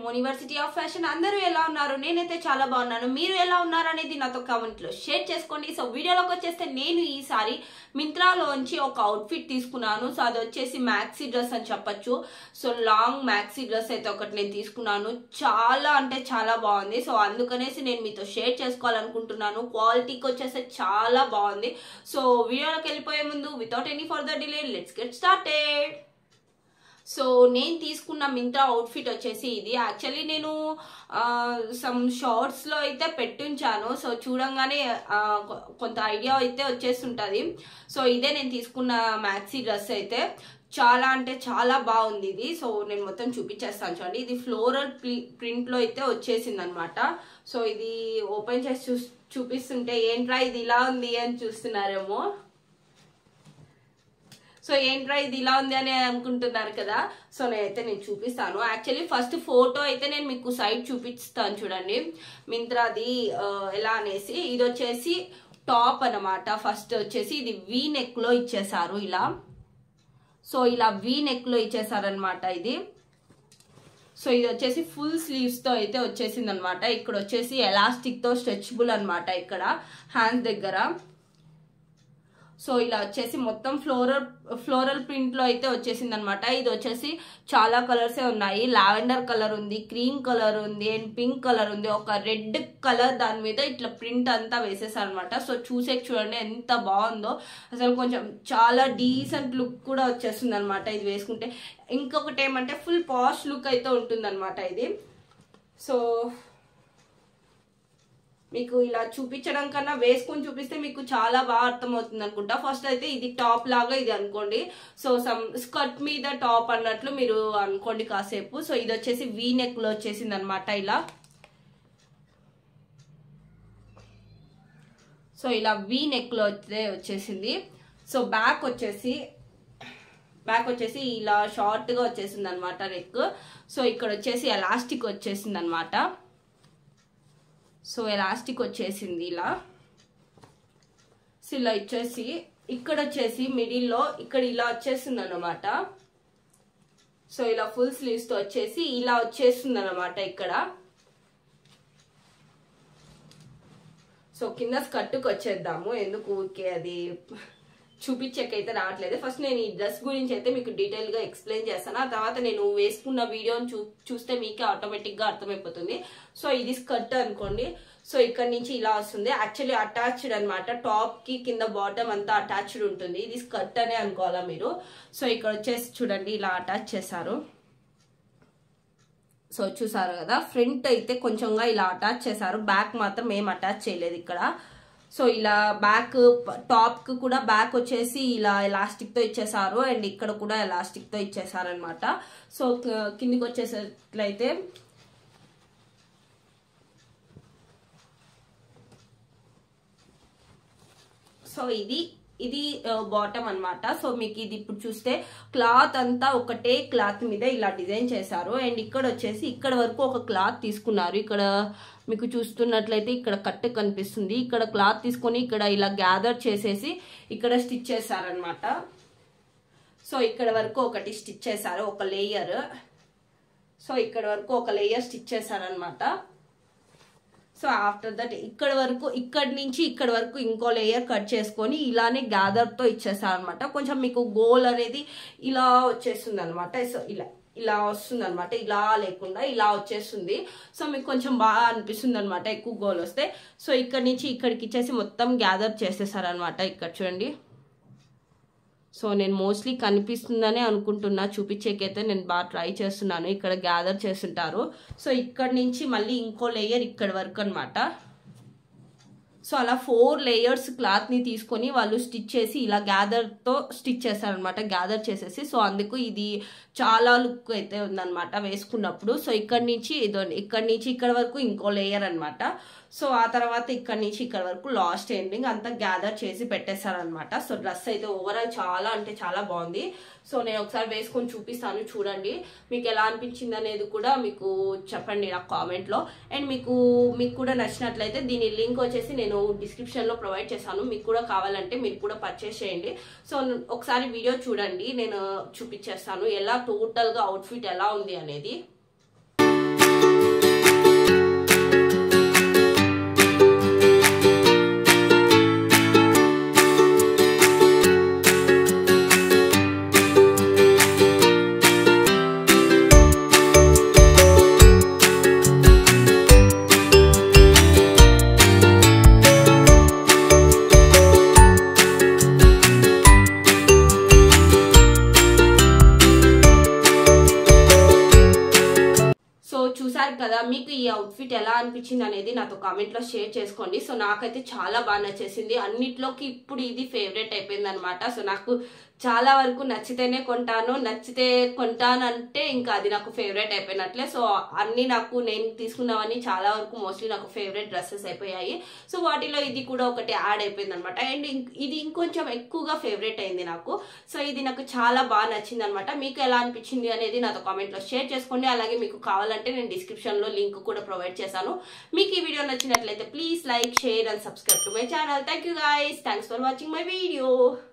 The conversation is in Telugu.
యూనివర్సిటీ ఆఫ్ ఫ్యాషన్ అందరూ ఎలా ఉన్నారు నేనైతే చాలా బాగున్నాను మీరు ఎలా ఉన్నారు అనేది నాతో కామెంట్ లో షేర్ చేసుకోండి సో వీడియోలోకి వచ్చేస్తే నేను ఈసారి మింత్రాలోంచి ఒక అవుట్ఫిట్ తీసుకున్నాను సో అది వచ్చేసి మ్యాక్సీ డ్రెస్ అని చెప్పొచ్చు సో లాంగ్ మ్యాక్సీ డ్రెస్ అయితే ఒకటి నేను తీసుకున్నాను చాలా అంటే చాలా బాగుంది సో అందుకనేసి నేను మీతో షేర్ చేసుకోవాలనుకుంటున్నాను క్వాలిటీకి వచ్చేసి చాలా బాగుంది సో వీడియోలోకి వెళ్ళిపోయే ముందు without any further delay let's get started so నేను తీసుకున్న మింత్రా అవుట్ఫిట్ వచ్చేసి ఇది యాక్చువల్లీ నేను సమ్ షార్ట్స్లో అయితే పెట్టుంచాను సో చూడంగానే ఆ, కొ- కొంత ఐడియా అయితే వచ్చేస్తుంటుంది సో ఇదే నేను తీసుకున్న మ్యాక్సీ డ్రెస్ అయితే చాలా అంటే చాలా బాగుంది ఇది సో నేను మొత్తం చూపించేస్తాను చూడండి ఇది ఫ్లోరల్ ప్రింట్లో అయితే వచ్చేసింది అనమాట సో ఇది ఓపెన్ చేసి చూ చూపిస్తుంటే ఏంట్రా ఇది ఇలా ఉంది అని చూస్తున్నారేమో సో ఏంట్రా ఇది ఇలా ఉంది అని అనుకుంటున్నారు కదా సో నేనైతే నేను చూపిస్తాను యాక్చువల్లీ ఫస్ట్ ఫోటో అయితే నేను మీకు సైట్ చూపిస్తాను చూడండి మింత్రాది ఆ, ఎలా అనేసి ఇది వచ్చేసి టాప్ అన్నమాట ఫస్ట్ వచ్చేసి ఇది వీ నెక్ లో ఇచ్చేసారు ఇలా సో ఇలా వీ నెక్ లో ఇచ్చేసారనమాట ఇది సో ఇది వచ్చేసి ఫుల్ స్లీవ్స్ తో అయితే వచ్చేసింది అనమాట ఇక్కడ వచ్చేసి ఎలాస్టిక్ తో స్ట్రెచబుల్ అనమాట ఇక్కడ హ్యాండ్స్ దగ్గర సో ఇలా వచ్చేసి మొత్తం ఫ్లోరల్ ఫ్లోరల్ ప్రింట్ లో అయితే వచ్చేసింది అనమాట ఇది వచ్చేసి చాలా కలర్సే ఉన్నాయి లావెండర్ కలర్ ఉంది క్రీమ్ కలర్ ఉంది అండ్ పింక్ కలర్ ఉంది ఒక రెడ్ కలర్ దాని మీద ఇట్లా ప్రింట్ అంతా వేసేసారు అనమాట సో చూసే చూడండి ఎంత బాగుందో అసలు కొంచెం చాలా డీసెంట్ లుక్ కూడా వచ్చేస్తుంది అనమాట ఇది వేసుకుంటే ఇంకొకటి ఏమంటే ఫుల్ పాష్ లుక్ అయితే ఉంటుంది ఇది సో మీకు ఇలా చూపించడం కన్నా వేసుకొని చూపిస్తే మీకు చాలా బాగా అర్థమవుతుంది అనుకుంటా ఫస్ట్ అయితే ఇది టాప్ లాగా ఇది అనుకోండి సో సమ్ స్కర్ట్ మీద టాప్ అన్నట్లు మీరు అనుకోండి కాసేపు సో ఇది వచ్చేసి వీ నెక్ లో వచ్చేసింది అనమాట ఇలా సో ఇలా వీ నెక్ లో అయితే వచ్చేసింది సో బ్యాక్ వచ్చేసి బ్యాక్ వచ్చేసి ఇలా షార్ట్ గా వచ్చేసింది అనమాట నెక్ సో ఇక్కడ వచ్చేసి ఎలాస్టిక్ వచ్చేసింది అనమాట సో ఎలాస్టిక్ వచ్చేసింది ఇలా సో ఇలా వచ్చేసి ఇక్కడ వచ్చేసి మిడిల్లో ఇక్కడ ఇలా వచ్చేసింది అనమాట సో ఇలా ఫుల్ స్లీవ్స్ తో వచ్చేసి ఇలా వచ్చేస్తుంది అనమాట ఇక్కడ సో కింద స్కర్ట్కి వచ్చేద్దాము ఎందుకు ఊరికే అది చూపించకైతే రావట్లేదు ఫస్ట్ నేను ఈ డ్రెస్ గురించి అయితే మీకు డీటెయిల్ గా ఎక్స్ప్లెయిన్ చేస్తాను ఆ తర్వాత నేను వేసుకున్న వీడియోని చూ చూస్తే మీకే ఆటోమేటిక్ గా అర్థమైపోతుంది సో ఇది స్కర్ట్ అనుకోండి సో ఇక్కడ నుంచి ఇలా వస్తుంది యాక్చువల్లీ అటాచ్డ్ అనమాట టాప్ కి కింద బాటమ్ అంతా అటాచ్డ్ ఉంటుంది ఇది స్కర్ట్ అనే అనుకోవాలా మీరు సో ఇక్కడ వచ్చేసి చూడండి ఇలా అటాచ్ చేశారు సో చూసారు కదా ఫ్రంట్ అయితే కొంచెంగా ఇలా అటాచ్ చేశారు బ్యాక్ మాత్రం ఏం అటాచ్ చేయలేదు ఇక్కడ సో ఇలా బ్యాక్ టాప్ కి కూడా బ్యాక్ వచ్చేసి ఇలా ఎలాస్టిక్ తో ఇచ్చేసారు అండ్ ఇక్కడ కూడా ఎలాస్టిక్ తో ఇచ్చేసారు అనమాట సో క- కిందికి వచ్చేసట్లయితే సో ఇది ఇది బాటమ్ అన్నమాట సో మీకు ఇది ఇప్పుడు చూస్తే క్లాత్ అంతా ఒకటే క్లాత్ మీద ఇలా డిజైన్ చేశారు అండ్ ఇక్కడ వచ్చేసి ఇక్కడ వరకు ఒక క్లాత్ తీసుకున్నారు ఇక్కడ మీకు చూస్తున్నట్లయితే ఇక్కడ కట్ కనిపిస్తుంది ఇక్కడ క్లాత్ తీసుకొని ఇక్కడ ఇలా గ్యాదర్ చేసేసి ఇక్కడ స్టిచ్ చేశారనమాట సో ఇక్కడ వరకు ఒకటి స్టిచ్ చేశారు ఒక లేయర్ సో ఇక్కడ వరకు ఒక లేయర్ స్టిచ్ చేశారనమాట సో ఆఫ్టర్ దట్ ఇక్కడ వరకు ఇక్కడ నుంచి ఇక్కడ వరకు ఇంకో లేయర్ కట్ చేసుకొని ఇలానే గ్యాదర్ తో ఇచ్చేసారు అనమాట కొంచెం మీకు గోల్ అనేది ఇలా వచ్చేస్తుంది అనమాట సో ఇలా ఇలా వస్తుంది అనమాట ఇలా లేకుండా ఇలా వచ్చేస్తుంది సో మీకు కొంచెం బాగా అనిపిస్తుంది అనమాట ఎక్కువ గోల్ వస్తే సో ఇక్కడ నుంచి ఇక్కడికి ఇచ్చేసి మొత్తం గ్యాదర్ చేసేసారు అనమాట ఇక్కడ చూడండి సో నేను మోస్ట్లీ కనిపిస్తుందనే అనుకుంటున్నా చూపించేకైతే నేను బాగా ట్రై చేస్తున్నాను ఇక్కడ గ్యాదర్ చేస్తుంటారు సో ఇక్కడ నుంచి మళ్ళీ ఇంకో లేయర్ ఇక్కడ వరకు అనమాట సో అలా ఫోర్ లేయర్స్ క్లాత్ ని తీసుకొని వాళ్ళు స్టిచ్ చేసి ఇలా గ్యాదర్ తో స్టిచ్ చేస్తారనమాట గ్యాదర్ చేసేసి సో అందుకు ఇది చాలా లుక్ అయితే ఉందన్నమాట వేసుకున్నప్పుడు సో ఇక్కడ నుంచి ఇదో ఇక్కడ నుంచి ఇక్కడ వరకు ఇంకో లేయర్ అన్నమాట సో ఆ తర్వాత ఇక్కడ నుంచి ఇక్కడ వరకు లాస్ట్ ఎండింగ్ అంతా గ్యాదర్ చేసి పెట్టేశారనమాట సో డ్రెస్ అయితే ఓవరాల్ చాలా అంటే చాలా బాగుంది సో నేను ఒకసారి వేసుకొని చూపిస్తాను చూడండి మీకు ఎలా అనిపించింది అనేది కూడా మీకు చెప్పండి నాకు కామెంట్ లో అండ్ మీకు మీకు కూడా నచ్చినట్లయితే దీని లింక్ వచ్చేసి నేను డిస్క్రిప్షన్ లో ప్రొవైడ్ చేశాను మీకు కూడా కావాలంటే మీరు కూడా పర్చేస్ చేయండి సో ఒకసారి వీడియో చూడండి నేను చూపించేస్తాను ఎలా టోటల్ గా అవుట్ఫిట్ ఎలా ఉంది అనేది కదా మీకు ఈ అవుట్ఫిట్ ఎలా అనిపించింది అనేది నాతో కామెంట్ లో షేర్ చేసుకోండి సో నాకైతే చాలా బాగా నచ్చేసింది అన్నిట్లోకి ఇప్పుడు ఇది ఫేవరెట్ అయిపోయింది అనమాట సో నాకు చాలా వరకు నచ్చితేనే కొంటాను నచ్చితే కొంటానంటే ఇంకా అది నాకు ఫేవరెట్ అయిపోయినట్లే సో అన్ని నాకు నేను తీసుకున్నవన్నీ చాలా వరకు మోస్ట్లీ నాకు ఫేవరెట్ డ్రెస్సెస్ అయిపోయాయి సో వాటిలో ఇది కూడా ఒకటి యాడ్ అయిపోయింది అనమాట అండ్ ఇది ఇంకొంచెం ఎక్కువగా ఫేవరెట్ అయింది నాకు సో ఇది నాకు చాలా బాగా నచ్చింది అనమాట మీకు ఎలా అనిపించింది అనేది నాతో కామెంట్ లో షేర్ చేసుకోండి అలాగే మీకు కావాలంటే నేను డిస్క్రిప్షన్ లో లింక్ కూడా ప్రొవైడ్ చేశాను మీకు ఈ వీడియో నచ్చినట్లయితే please like share and subscribe to my channel thank you guys thanks for watching my video